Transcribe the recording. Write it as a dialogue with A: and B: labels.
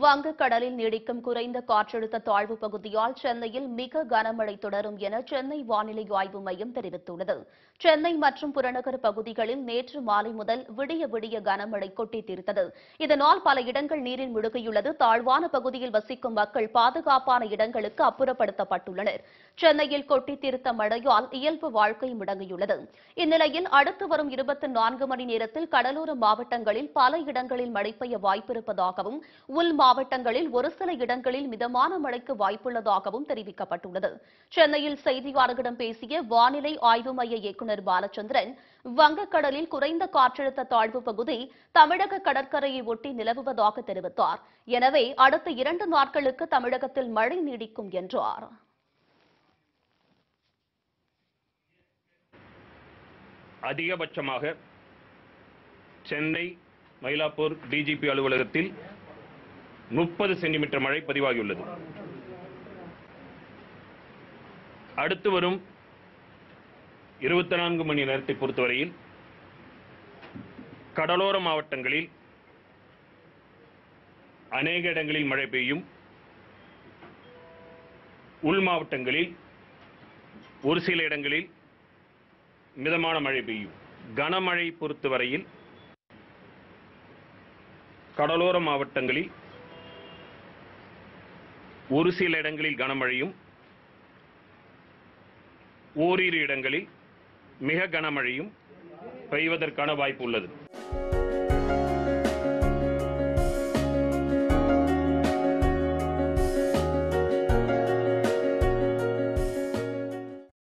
A: வங்கக்கடலில் நீடிக்கும் குறைந்த காற்றழுத்த தாழ்வு பகுதியால் சென்னையில் மிக கனமழை தொடரும் என சென்னை வானிலை ஆய்வு மையம் தெரிவித்துள்ளது சென்னை மற்றும் புறநகர் பகுதிகளில் நேற்று மாலை முதல் விடிய விடிய கனமழை கொட்டி தீர்த்தது இதனால் பல இடங்கள் நீரில் முழுகியுள்ளது தாழ்வான பகுதியில் வசிக்கும் மக்கள் பாதுகாப்பான இடங்களுக்கு அப்புறப்படுத்தப்பட்டுள்ளனர் சென்னையில் கொட்டி தீர்த்த மழையால் இயல்பு வாழ்க்கை முடங்கியுள்ளது இந்நிலையில் அடுத்து வரும் இருபத்தி நான்கு மணி நேரத்தில் கடலோர மாவட்டங்களில் பல இடங்களில் மழை பெய்ய வாய்ப்பிருப்பதாகவும் உள் மாவட்டங்களில் ஒரு சில இடங்களில் மிதமான மழைக்கு வாய்ப்புள்ளதாகவும் தெரிவிக்கப்பட்டுள்ளது சென்னையில் செய்தியாளர்களிடம் பேசிய வானிலை ஆய்வு மைய இயக்குநர் பாலச்சந்திரன் வங்கக்கடலில் குறைந்த காற்றழுத்த தாழ்வு பகுதி தமிழக கடற்கரையை ஒட்டி நிலவுவதாக தெரிவித்தார் எனவே அடுத்த இரண்டு நாட்களுக்கு தமிழகத்தில் மழை நீடிக்கும் என்றார்
B: அதிகபட்சமாக சென்னை மயிலாப்பூர் டிஜிபி அலுவலகத்தில் முப்பது சென்டிமீட்டர் மழை பதிவாகியுள்ளது அடுத்து வரும் இருபத்தி நான்கு மணி நேரத்தை பொறுத்தவரையில் கடலோர மாவட்டங்களில் அநேக இடங்களில் மழை பெய்யும் உள் மாவட்டங்களில் ஒரு சில இடங்களில் மிதமான மழை பெய்யும் கனமழை பொறுத்தவரையில் கடலோர மாவட்டங்களில் ஒரு சில இடங்களில் கனமழையும் ஓரிரு இடங்களில் மிக கனமழையும் பெய்வதற்கான வாய்ப்பு உள்ளது